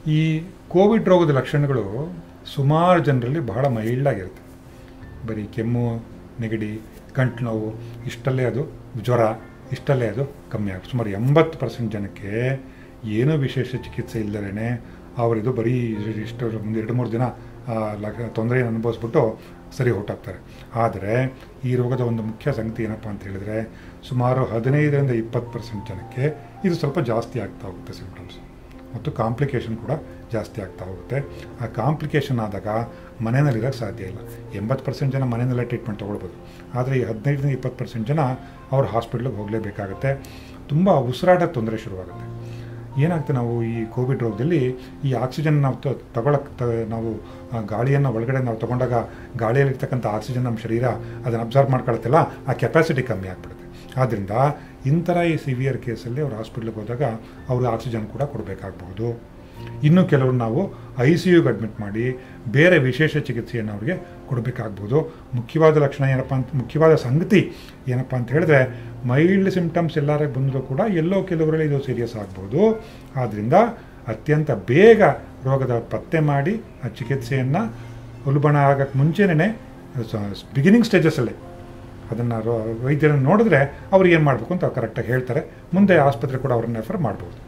ಈ ಕೋವಿಡ್ ರೋಗದ ಲಕ್ಷಣಗಳು ಸುಮಾರು ಜನರಲ್ಲಿ ಬಹಳ ಮೈಲ್ಡಾಗಿರುತ್ತೆ ಬರೀ ಕೆಮ್ಮು ನೆಗಡಿ ಗಂಟು ನೋವು ಇಷ್ಟಲ್ಲೇ ಅದು ಜ್ವರ ಇಷ್ಟಲ್ಲೇ ಅದು ಕಮ್ಮಿ ಆಗುತ್ತೆ ಸುಮಾರು ಎಂಬತ್ತು ಪರ್ಸೆಂಟ್ ಜನಕ್ಕೆ ಏನೂ ವಿಶೇಷ ಚಿಕಿತ್ಸೆ ಇಲ್ಲದೇ ಅವರಿದು ಬರೀ ಇಷ್ಟು ಒಂದು ಎರಡು ಮೂರು ದಿನ ತೊಂದರೆಯನ್ನು ಅನುಭವಿಸ್ಬಿಟ್ಟು ಸರಿ ಹೊರಟಾಗ್ತಾರೆ ಆದರೆ ಈ ರೋಗದ ಒಂದು ಮುಖ್ಯ ಸಂಗತಿ ಏನಪ್ಪ ಅಂತ ಹೇಳಿದ್ರೆ ಸುಮಾರು ಹದಿನೈದರಿಂದ ಇಪ್ಪತ್ತು ಪರ್ಸೆಂಟ್ ಜನಕ್ಕೆ ಇದು ಸ್ವಲ್ಪ ಜಾಸ್ತಿ ಆಗ್ತಾ ಹೋಗುತ್ತೆ ಸಿಂಪ್ಟಮ್ಸ್ ಮತ್ತು ಕಾಂಪ್ಲಿಕೇಶನ್ ಕೂಡ ಜಾಸ್ತಿ ಆಗ್ತಾ ಹೋಗುತ್ತೆ ಆ ಕಾಂಪ್ಲಿಕೇಶನ್ ಆದಾಗ ಮನೆಯಲ್ಲಿರೋಕ್ಕೆ ಸಾಧ್ಯ ಇಲ್ಲ ಎಂಬತ್ತು ಪರ್ಸೆಂಟ್ ಜನ ಮನೆಯಲ್ಲೇ ಟ್ರೀಟ್ಮೆಂಟ್ ತೊಗೊಳ್ಬೋದು ಆದರೆ ಈ ಹದಿನೈದರಿಂದ ಇಪ್ಪತ್ತು ಪರ್ಸೆಂಟ್ ಜನ ಅವ್ರು ಹಾಸ್ಪಿಟ್ಲಿಗೆ ಹೋಗಲೇಬೇಕಾಗತ್ತೆ ತುಂಬ ಉಸಿರಾಟ ತೊಂದರೆ ಶುರುವಾಗುತ್ತೆ ಏನಾಗುತ್ತೆ ನಾವು ಈ ಕೋವಿಡ್ ರೋಗದಲ್ಲಿ ಈ ಆಕ್ಸಿಜನ್ ನಾವು ತಗೊಳಕ್ಕೆ ತ ನಾವು ಆ ಗಾಳಿಯನ್ನು ಒಳಗಡೆ ನಾವು ತಗೊಂಡಾಗ ಗಾಳಿಯಲ್ಲಿರ್ತಕ್ಕಂಥ ಆಕ್ಸಿಜನ್ ನಮ್ಮ ಶರೀರ ಅದನ್ನು ಅಬ್ಸರ್ವ್ ಮಾಡ್ಕೊಳತ್ತಲ್ಲ ಆ ಕೆಪಾಸಿಟಿ ಕಮ್ಮಿ ಆಗಿಬಿಡುತ್ತೆ ಆದ್ದರಿಂದ ಇಂಥರ ಈ ಸಿವಿಯರ್ ಕೇಸಲ್ಲಿ ಅವ್ರು ಹಾಸ್ಪಿಟ್ಲಿಗೆ ಹೋದಾಗ ಅವರು ಆಕ್ಸಿಜನ್ ಕೂಡ ಕೊಡಬೇಕಾಗಬಹುದು ಇನ್ನು ಕೆಲವರು ನಾವು ಐ ಸಿ ಯುಗೆ ಅಡ್ಮಿಟ್ ಮಾಡಿ ಬೇರೆ ವಿಶೇಷ ಚಿಕಿತ್ಸೆಯನ್ನು ಅವ್ರಿಗೆ ಕೊಡಬೇಕಾಗ್ಬೋದು ಮುಖ್ಯವಾದ ಲಕ್ಷಣ ಏನಪ್ಪ ಅಂತ ಮುಖ್ಯವಾದ ಸಂಗತಿ ಏನಪ್ಪ ಅಂತ ಹೇಳಿದ್ರೆ ಮೈಲ್ಡ್ ಸಿಂಪ್ಟಮ್ಸ್ ಎಲ್ಲರೇ ಬಂದರೂ ಕೂಡ ಎಲ್ಲೋ ಕೆಲವರಲ್ಲಿ ಇದು ಸೀರಿಯಸ್ ಆಗ್ಬೋದು ಆದ್ದರಿಂದ ಅತ್ಯಂತ ಬೇಗ ರೋಗದ ಪತ್ತೆ ಮಾಡಿ ಆ ಚಿಕಿತ್ಸೆಯನ್ನು ಉಲ್ಬಣ ಆಗೋಕ್ಕೆ ಮುಂಚೆನೇ ಬಿಗಿನಿಂಗ್ ಸ್ಟೇಜಸ್ಸಲ್ಲೇ ಅದನ್ನು ವೈದ್ಯರನ್ನು ನೋಡಿದ್ರೆ ಅವ್ರು ಏನು ಮಾಡಬೇಕು ಅಂತ ಕರೆಕ್ಟಾಗಿ ಹೇಳ್ತಾರೆ ಮುಂದೆ ಆಸ್ಪತ್ರೆ ಕೂಡ ಅವ್ರನ್ನ ರೆಫರ್ ಮಾಡ್ಬೋದು